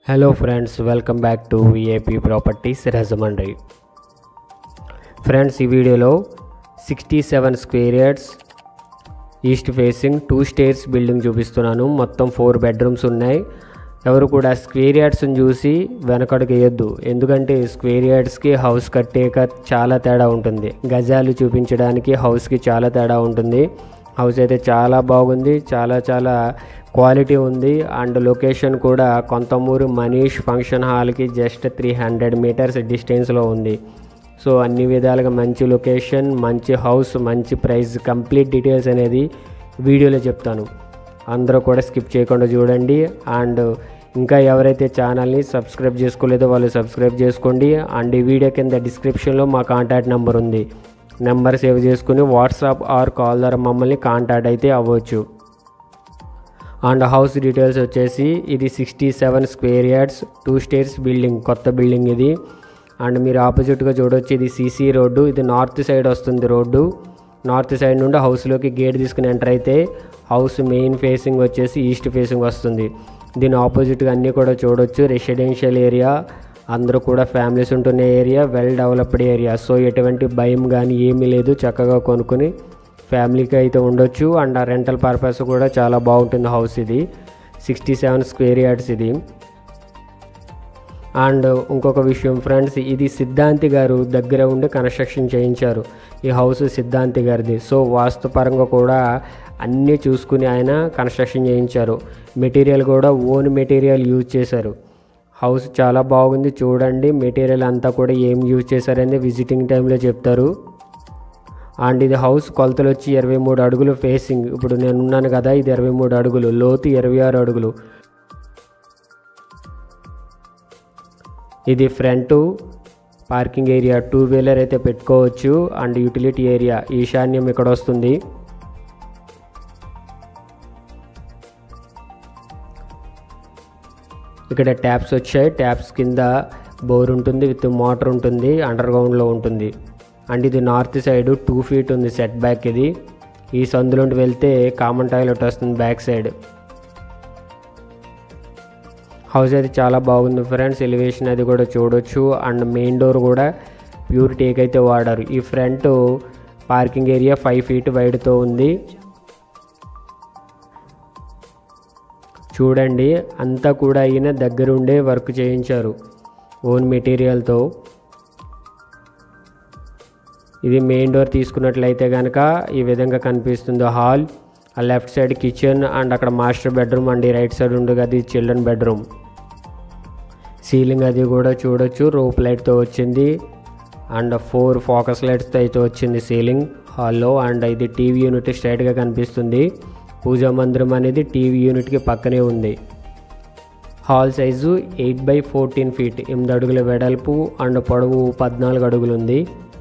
Hello friends welcome back to VIP properties Rajahmundry friends ఈ వీడియోలో sixty seven square yards east facing two stairs building చూపిస్తున్నాను మొత్తం four bedrooms ఉన్నాయి ఎవరు కూడా స్క్వేర్ యార్డ్స్ని చూసి వెనకడుగు వేయొద్దు ఎందుకంటే స్క్వేర్ యార్డ్స్కి హౌస్ కట్టేక చాలా తేడా ఉంటుంది గజాలు చూపించడానికి హౌస్కి చాలా తేడా ఉంటుంది హౌస్ అయితే చాలా బాగుంది చాలా చాలా క్వాలిటీ ఉంది అండ్ లొకేషన్ కూడా కొంతమూరు మనీష్ ఫంక్షన్ హాల్కి జస్ట్ త్రీ హండ్రెడ్ మీటర్స్ డిస్టెన్స్లో ఉంది సో అన్ని విధాలుగా మంచి లొకేషన్ మంచి హౌస్ మంచి ప్రైస్ కంప్లీట్ డీటెయిల్స్ అనేది వీడియోలో చెప్తాను అందరూ కూడా స్కిప్ చేయకుండా చూడండి అండ్ ఇంకా ఎవరైతే ఛానల్ని సబ్స్క్రైబ్ చేసుకోలేదో వాళ్ళు సబ్స్క్రైబ్ చేసుకోండి అండ్ ఈ వీడియో కింద డిస్క్రిప్షన్లో మా కాంటాక్ట్ నెంబర్ ఉంది నెంబర్ సేవ్ చేసుకుని వాట్సాప్ ఆర్ కాల్ ద్వారా మమ్మల్ని కాంటాక్ట్ అయితే అవ్వచ్చు అండ్ హౌస్ డీటెయిల్స్ వచ్చేసి ఇది sixty seven square yards two stairs building కొత్త బిల్డింగ్ ఇది అండ్ మీరు ఆపోజిట్గా చూడొచ్చు ఇది సీసీ రోడ్డు ఇది నార్త్ సైడ్ వస్తుంది రోడ్డు నార్త్ సైడ్ నుండి హౌస్లోకి గేట్ తీసుకుని ఎంటర్ అయితే హౌస్ మెయిన్ ఫేసింగ్ వచ్చేసి ఈస్ట్ ఫేసింగ్ వస్తుంది దీని ఆపోజిట్గా అన్నీ కూడా చూడొచ్చు రెసిడెన్షియల్ ఏరియా అందరూ కూడా ఫ్యామిలీస్ ఉంటున్న area well developed area so ఎటువంటి భయం కానీ ఏమీ లేదు చక్కగా కొనుక్కొని ఫ్యామిలీకి అయితే ఉండొచ్చు అండ్ ఆ రెంటల్ పర్పస్ కూడా చాలా బాగుంటుంది హౌస్ ఇది సిక్స్టీ సెవెన్ స్క్వేర్ యార్డ్స్ ఇది అండ్ ఇంకొక విషయం ఫ్రెండ్స్ ఇది సిద్ధాంతి గారు దగ్గర ఉండి కన్స్ట్రక్షన్ చేయించారు ఈ హౌస్ సిద్ధాంతి గారిది సో వాస్తుపరంగా కూడా అన్నీ చూసుకుని ఆయన కన్స్ట్రక్షన్ చేయించారు మెటీరియల్ కూడా ఓన్ మెటీరియల్ యూజ్ చేశారు హౌస్ చాలా బాగుంది చూడండి మెటీరియల్ అంతా కూడా ఏం యూజ్ చేశారని విజిటింగ్ టైంలో చెప్తారు అండ్ ఇది హౌస్ కొలతలు వచ్చి ఇరవై మూడు అడుగులు ఫేసింగ్ ఇప్పుడు నేను ఉన్నాను కదా ఇది ఇరవై మూడు అడుగులు లోతు ఇరవై ఆరు అడుగులు ఇది front parking area two wheeler అయితే పెట్టుకోవచ్చు అండ్ యూటిలిటీ ఏరియా ఈశాన్యం ఇక్కడ వస్తుంది ఇక్కడ ట్యాప్స్ వచ్చాయి ట్యాప్స్ కింద బోర్ ఉంటుంది విత్ మోటార్ ఉంటుంది అండర్ గ్రౌండ్లో ఉంటుంది అండ్ ఇది నార్త్ సైడ్ టూ ఫీట్ ఉంది సెట్ బ్యాక్ ఇది ఈ సందులోంటి వెళ్తే కామన్ టాయిలెట్ వస్తుంది బ్యాక్ సైడ్ హౌస్ అయితే చాలా బాగుంది ఫ్రెండ్స్ ఎలివేషన్ అది కూడా చూడొచ్చు అండ్ మెయిన్ డోర్ కూడా ప్యూర్ టేక్ అయితే వాడారు ఈ front parking area five feet వైడ్తో ఉంది చూడండి అంతా కూడా ఈయన దగ్గరుండే వర్క్ చేయించారు ఓన్ మెటీరియల్తో ఇది మెయిన్ డోర్ తీసుకున్నట్లయితే కనుక ఈ విధంగా కనిపిస్తుంది హాల్ ఆ లెఫ్ట్ సైడ్ కిచెన్ అండ్ అక్కడ మాస్టర్ బెడ్రూమ్ అండ్ ఈ రైట్ సైడ్ ఉండగా అది చిల్డ్రన్ బెడ్రూమ్ సీలింగ్ అది కూడా చూడొచ్చు రోప్ లైట్తో వచ్చింది అండ్ ఫోర్ ఫోకస్ లైట్స్తో అయితే వచ్చింది సీలింగ్ హాల్లో అండ్ ఇది టీవీ యూనిట్ స్ట్రైట్గా కనిపిస్తుంది పూజా మందిరం అనేది టీవీ యూనిట్కి పక్కనే ఉంది hall size eight by fourteen feet ఎనిమిది అడుగుల వెడల్పు అండ్ పొడవు పద్నాలుగు అడుగులు ఉంది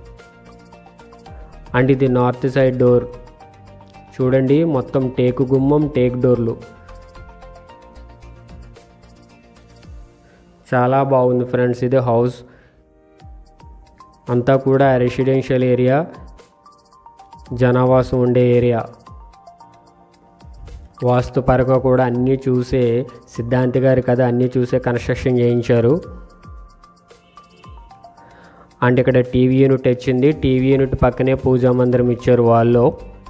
అండ్ ఇది నార్త్ సైడ్ డోర్ చూడండి మొత్తం టేకు గుమ్మం టేక్ డోర్లు చాలా బాగుంది ఫ్రెండ్స్ ఇది హౌస్ అంతా కూడా రెసిడెన్షియల్ ఏరియా జనావాసం ఉండే ఏరియా వాస్తుపరంగా కూడా అన్నీ చూసే సిద్ధాంతి గారి కదా అన్నీ చూసే కన్స్ట్రక్షన్ చేయించారు అండ్ ఇక్కడ టీవీ యూనిట్ వచ్చింది టీవీ యూనిట్ పక్కనే పూజా మందిరం ఇచ్చారు వాళ్ళు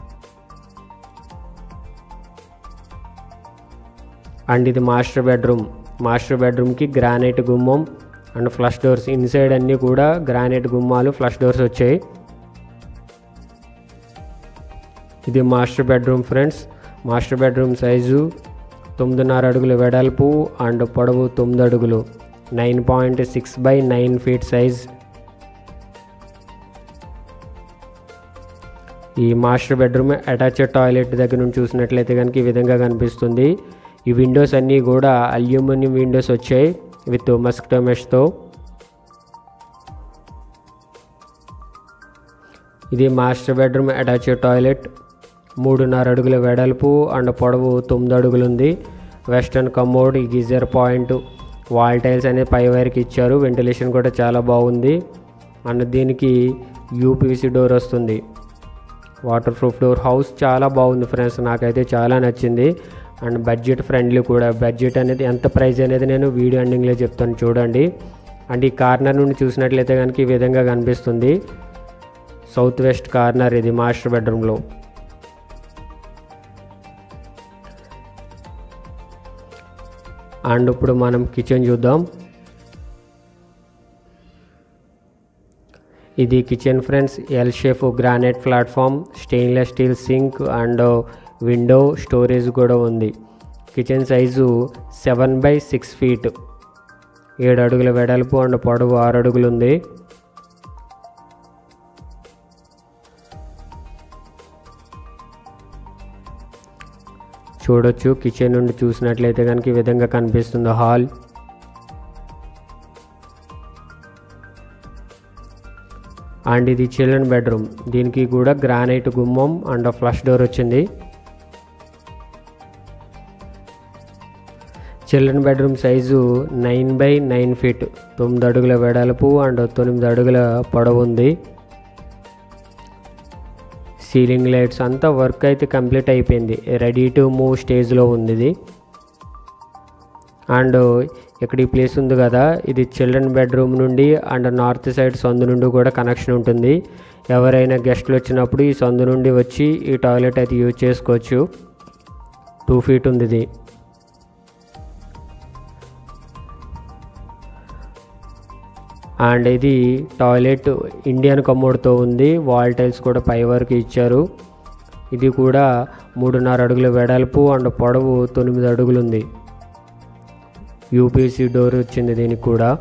అండ్ ఇది మాస్టర్ బెడ్రూమ్ మాస్టర్ బెడ్రూమ్కి గ్రానైట్ గుమ్మం అండ్ ఫ్లష్ డోర్స్ ఇన్సైడ్ అన్నీ కూడా గ్రానైట్ గుమ్మాలు ఫ్లష్ డోర్స్ వచ్చాయి ఇది master bedroom friends master bedroom size తొమ్మిదిన్నర అడుగుల వెడల్పు అండ్ పొడవు తొమ్మిది అడుగులు nine point six by nine feet size ఈ మాస్టర్ బెడ్రూమ్ అటాచ్డ్ టాయిలెట్ దగ్గర నుంచి చూసినట్లయితే కనుక ఈ విధంగా కనిపిస్తుంది ఈ విండోస్ అన్నీ కూడా అల్యూమినియం విండోస్ వచ్చాయి విత్ మస్కిటో మెష్తో ఇది మాస్టర్ బెడ్రూమ్ అటాచ్డ్ టాయిలెట్ మూడున్నర అడుగుల వెడల్పు అండ్ పొడవు తొమ్మిది అడుగులు ఉంది వెస్టర్న్ కమోడ్ ఈ గీజర్ పాయింట్ వాల్ టైల్స్ అనేది పై వైర్కి ఇచ్చారు వెంటిలేషన్ కూడా చాలా బాగుంది అండ్ దీనికి యూపీసీ డోర్ వస్తుంది వాటర్ ప్రూఫ్ డోర్ హౌస్ చాలా బాగుంది ఫ్రెండ్స్ నాకైతే చాలా నచ్చింది అండ్ బడ్జెట్ ఫ్రెండ్లీ కూడా బడ్జెట్ అనేది ఎంత ప్రైస్ అనేది నేను వీడియో ఎండింగ్లో చెప్తాను చూడండి అండ్ ఈ కార్నర్ నుండి చూసినట్లయితే కనుక ఈ విధంగా కనిపిస్తుంది సౌత్ వెస్ట్ కార్నర్ ఇది మాస్టర్ బెడ్రూమ్లో అండ్ ఇప్పుడు మనం కిచెన్ చూద్దాం ఇది kitchen friends L shape granite platform stainless steel sink and window storage కూడా ఉంది kitchen size seven by six feet ఏడు అడుగుల వెడల్పు అండ్ పొడవు ఆరు అడుగులు ఉంది చూడొచ్చు కిచెన్ నుండి చూసినట్లయితే కనుక ఈ విధంగా కనిపిస్తుంది హాల్ అండ్ ఇది చిల్డ్రన్ బెడ్రూమ్ దీనికి కూడా గ్రానైట్ గుమ్మం అండ్ ఫ్లష్ డోర్ వచ్చింది children bedroom size nine by nine feet తొమ్మిది అడుగుల వెడల్పు అండ్ తొమ్మిది అడుగుల పొడవు ఉంది సీలింగ్ లైట్స్ అంతా వర్క్ అయితే కంప్లీట్ అయిపోయింది రెడీ టు మూవ్ స్టేజ్లో ఉంది ఇది అండ్ ఇక్కడ ఈ ప్లేస్ ఉంది కదా ఇది చిల్డ్రన్ బెడ్రూమ్ నుండి అండ్ నార్త్ సైడ్ సందు నుండి కూడా కనెక్షన్ ఉంటుంది ఎవరైనా గెస్ట్లు వచ్చినప్పుడు ఈ సందు నుండి వచ్చి ఈ టాయిలెట్ అయితే యూజ్ చేసుకోవచ్చు టూ ఫీట్ ఉంది ఇది అండ్ ఇది టాయిలెట్ ఇండియన్ కమోడ్తో ఉంది వాల్ టైల్స్ కూడా పై వరకు ఇచ్చారు ఇది కూడా మూడున్నర అడుగుల వెడల్పు అండ్ పొడవు తొమ్మిది అడుగులు ఉంది యూపీసీ డోర్ వచ్చింది దీనికి కూడా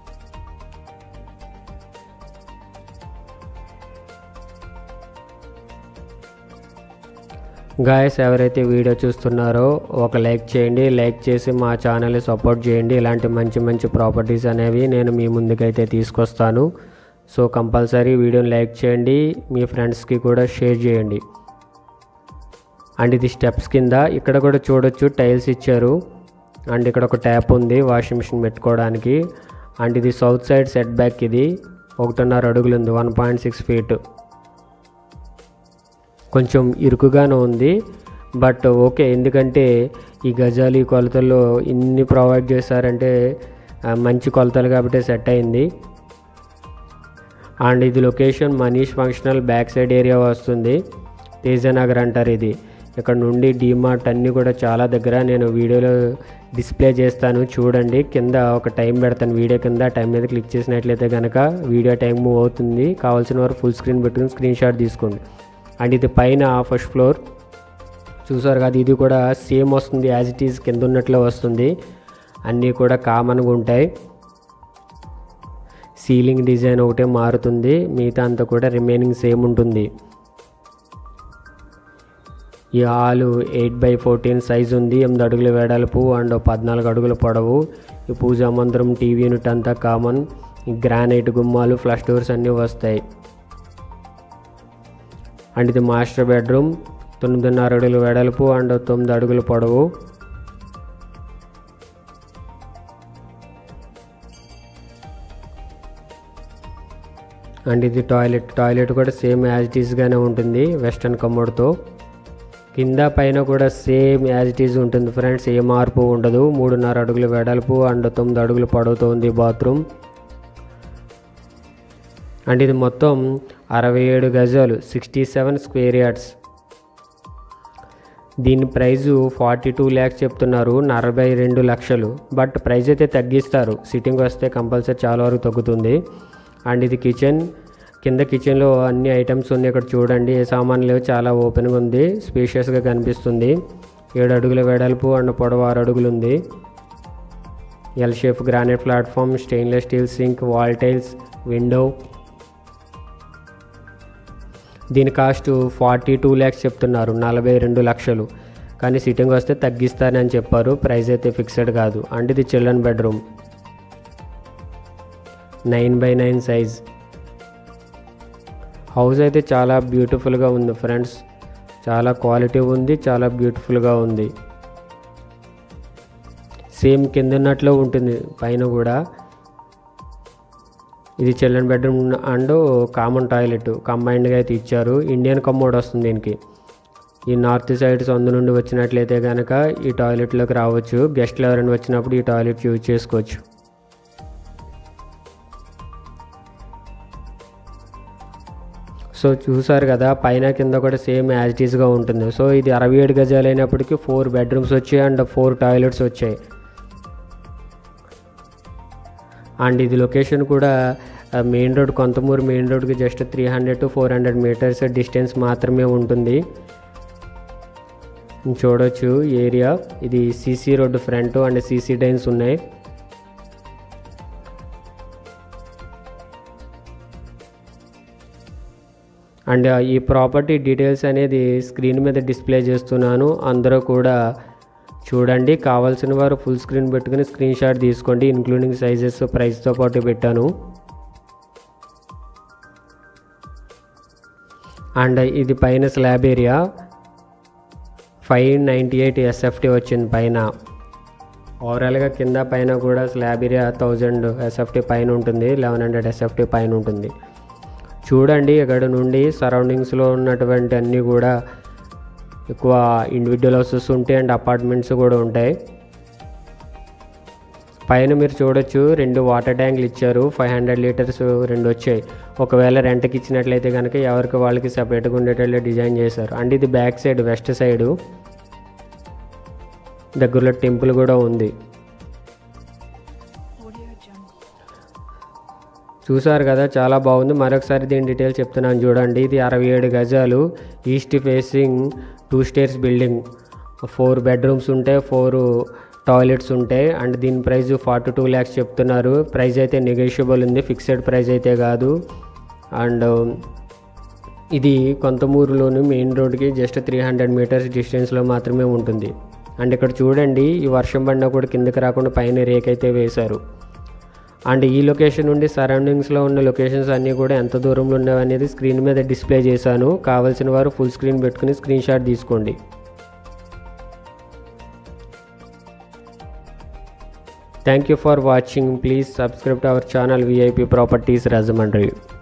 గాయస్ ఎవరైతే వీడియో చూస్తున్నారో ఒక లైక్ చేయండి లైక్ చేసి మా ఛానల్ని సపోర్ట్ చేయండి ఇలాంటి మంచి మంచి ప్రాపర్టీస్ అనేవి నేను మీ ముందుకైతే తీసుకొస్తాను సో కంపల్సరీ వీడియోని లైక్ చేయండి మీ ఫ్రెండ్స్కి కూడా షేర్ చేయండి అండ్ ఇది స్టెప్స్ కింద ఇక్కడ కూడా చూడొచ్చు టైల్స్ ఇచ్చారు అండ్ ఇక్కడ ఒక ట్యాప్ ఉంది వాషింగ్ మిషన్ పెట్టుకోవడానికి అండ్ ఇది సౌత్ సైడ్ సెట్ బ్యాక్ ఇది ఒకటిన్నర అడుగులు ఉంది వన్ పాయింట్ సిక్స్ ఫీట్ కొంచెం ఇరుకుగానే ఉంది బట్ ఓకే ఎందుకంటే ఈ గజాలు ఈ కొలతల్లో ఇన్ని ప్రొవైడ్ చేశారంటే ఆ, మంచి కొలతలు కాబట్టి సెట్ అయింది అండ్ ఇది location Manish functional back side area వస్తుంది తేజనగర్ అంటారు ఇది ఇక్కడ నుండి డీమార్ట్ అన్నీ కూడా చాలా దగ్గర నేను వీడియోలో డిస్ప్లే చేస్తాను చూడండి కింద ఒక టైం పెడతాను వీడియో కింద టైం మీద క్లిక్ చేసినట్లయితే కనుక వీడియో టైం మూవ్ అవుతుంది కావాల్సిన వారు ఫుల్ స్క్రీన్ పెట్టుకుని స్క్రీన్ షాట్ తీసుకోండి అండ్ ఇది పైన ఫస్ట్ ఫ్లోర్ చూసారు కదా ఇది కూడా సేమ్ వస్తుంది యాజ్ ఇట్ ఈజ్ కింద ఉన్నట్లే వస్తుంది అన్నీ కూడా కామన్గా ఉంటాయి సీలింగ్ డిజైన్ ఒకటే మారుతుంది మిగతా అంతా కూడా రిమైనింగ్ సేమ్ ఉంటుంది ఈ hall eight by fourteen size ఉంది ఎనిమిది అడుగుల వెడల్పు అండ్ పద్నాలుగు అడుగుల పొడవు ఈ పూజా మందిరం టీవీ యూనిట్ అంతా కామన్ ఈ గ్రానైట్ గుమ్మాలు ఫ్లష్ డోర్స్ అన్నీ వస్తాయి అండ్ ఇది మాస్టర్ బెడ్రూమ్ తొమ్మిదిన్నర అడుగుల వెడల్పు అండ్ తొమ్మిది అడుగుల పొడవు అండ్ ఇది టాయిలెట్ టాయిలెట్ కూడా సేమ్ యాజ్ ఇట్ ఈస్గానే ఉంటుంది వెస్టర్న్ కమోడ్తో కింద పైన కూడా సేమ్ యాజ్ ఇట్ ఈజ్ ఉంటుంది ఫ్రెండ్స్ ఏ మార్పు ఉండదు మూడున్నర అడుగుల వెడల్పు అండ్ తొమ్మిది అడుగులు పొడవుతో ఉంది బాత్రూమ్ అండ్ ఇది మొత్తం అరవై ఏడు గజాలు సిక్స్టీ సెవెన్ స్క్వేర్ యార్డ్స్ దీని ప్రైజు ఫార్టీ టూ ల్యాక్స్ చెప్తున్నారు నలభై రెండు లక్షలు బట్ ప్రైస్ అయితే తగ్గిస్తారు సిట్టింగ్ వస్తే కంపల్సరీ చాలా వరకు తగ్గుతుంది అండ్ ఇది కిచెన్ కింద కిచెన్లో అన్ని ఐటమ్స్ ఉన్నాయి ఇక్కడ చూడండి ఏ సామాన్లు లేవు చాలా ఓపెన్గా ఉంది స్పేషియస్గా కనిపిస్తుంది ఏడు అడుగుల వెడల్పు అండ్ పొడవు ఆరు అడుగులు ఉంది L shape granite platform stainless steel sink wall tiles window దీని కాస్ట్ ఫార్టీ టూ ల్యాక్స్ చెప్తున్నారు నలభై రెండు లక్షలు కానీ సిట్టింగ్ వస్తే తగ్గిస్తారని చెప్పారు ప్రైస్ అయితే ఫిక్స్డ్ కాదు అండ్ ఇది children bedroom nine by nine size house అయితే చాలా బ్యూటిఫుల్గా ఉంది ఫ్రెండ్స్ చాలా క్వాలిటీ ఉంది చాలా బ్యూటిఫుల్గా ఉంది సేమ్ కింద ఉన్నట్లు ఉంటుంది పైన కూడా ఇది children bedroom and common toilet కంబైన్డ్గా అయితే ఇచ్చారు ఇండియన్ కమ్మోడ్ వస్తుంది దీనికి ఈ నార్త్ సైడ్ సందు నుండి వచ్చినట్లయితే కనుక ఈ టాయిలెట్లోకి రావచ్చు గెస్ట్లు ఎవరైనా వచ్చినప్పుడు ఈ టాయిలెట్ యూజ్ చేసుకోవచ్చు సో చూసారు కదా పైన కింద కూడా సేమ్ యాజ్ ఇట్ ఈస్గా ఉంటుంది సో ఇది అరవై ఏడు గజాలు అయినప్పటికీ ఫోర్ బెడ్రూమ్స్ వచ్చాయి అండ్ ఫోర్ టాయిలెట్స్ వచ్చాయి అండ్ ఇది లొకేషన్ కూడా మెయిన్ రోడ్ కొంతమూరు మెయిన్ రోడ్కి just three hundred to four hundred meters distance మాత్రమే ఉంటుంది చూడొచ్చు ఏరియా ఇది CC road front and CC drains ఉన్నాయి అండ్ ఈ ప్రాపర్టీ డీటెయిల్స్ అనేది స్క్రీన్ మీద డిస్ప్లే చేస్తున్నాను అందరూ కూడా చూడండి కావాల్సిన వారు ఫుల్ స్క్రీన్ పెట్టుకుని స్క్రీన్ షాట్ తీసుకోండి ఇంక్లూడింగ్ సైజెస్ ప్రైస్తో పాటు పెట్టాను అండ్ ఇది పైన slab area five ninety eight SFT వచ్చింది పైన ఓవరాల్గా కింద పైన కూడా స్లాబ్ ఏరియా థౌజండ్ ఎస్ఎఫ్టీ పైన ఉంటుంది లెవెన్ హండ్రెడ్ ఎస్ఎఫ్టీ పైన ఉంటుంది చూడండి ఇక్కడ నుండి సరౌండింగ్స్లో ఉన్నటువంటి అన్నీ కూడా ఎక్కువ ఇండివిజువల్ హౌసెస్ ఉంటాయి అండ్ అపార్ట్మెంట్స్ కూడా ఉంటాయి పైన మీరు చూడొచ్చు రెండు వాటర్ ట్యాంకులు ఇచ్చారు ఫైవ్ హండ్రెడ్ లీటర్స్ రెండు వచ్చాయి ఒకవేళ రెంట్కి ఇచ్చినట్లయితే కనుక ఎవరికి వాళ్ళకి సపరేట్గా ఉండేటట్లే డిజైన్ చేశారు అండ్ ఇది బ్యాక్ సైడ్ వెస్ట్ సైడు దగ్గరలో టెంపుల్ కూడా ఉంది Audio Jungle. చూసారు కదా చాలా బాగుంది మరొకసారి దీని డీటెయిల్స్ చెప్తున్నాను చూడండి ఇది అరవై ఏడు గజాలు east facing two stairs building four bedrooms ఉంటాయి ఫోర్ టాయిలెట్స్ ఉంటాయి అండ్ దీని ప్రైస్ ఫార్టీ టూ ల్యాక్స్ చెప్తున్నారు ప్రైస్ అయితే నెగోషియబుల్ ఉంది ఫిక్స్డ్ ప్రైస్ అయితే కాదు అండ్ ఇది కొంతమూరులోని మెయిన్ రోడ్కి జస్ట్ త్రీ హండ్రెడ్ మీటర్స్ డిస్టెన్స్లో మాత్రమే ఉంటుంది అండ్ ఇక్కడ చూడండి ఈ వర్షం పడినా కూడా కిందకి రాకుండా పైన రేక్ అయితే వేశారు అండ్ ఈ లొకేషన్ నుండి సరౌండింగ్స్లో ఉన్న లొకేషన్స్ అన్నీ కూడా ఎంత దూరంలో ఉన్నవి అనేది స్క్రీన్ మీద డిస్ప్లే చేశాను కావాల్సిన వారు ఫుల్ స్క్రీన్ పెట్టుకుని స్క్రీన్ షాట్ తీసుకోండి thank you for watching please subscribe to our channel VIP properties Rajahmundry